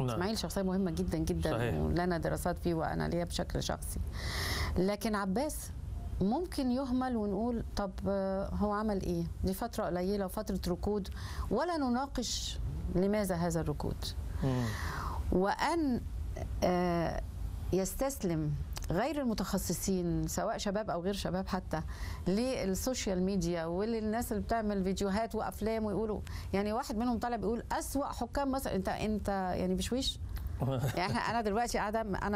نعم. اسماعيل شخصيه مهمه جدا جدا صحيح. ولنا دراسات فيه وانا ليا بشكل شخصي لكن عباس ممكن يهمل ونقول طب آه، هو عمل ايه دي فتره قليله وفتره ركود ولا نناقش لماذا هذا الركود مم. وان آه، يستسلم غير المتخصصين سواء شباب او غير شباب حتى للسوشيال ميديا وللناس اللي بتعمل فيديوهات وافلام ويقولوا يعني واحد منهم طالع بيقول اسوا حكام مصر انت انت يعني بشويش يعني انا دلوقتي قاعده انا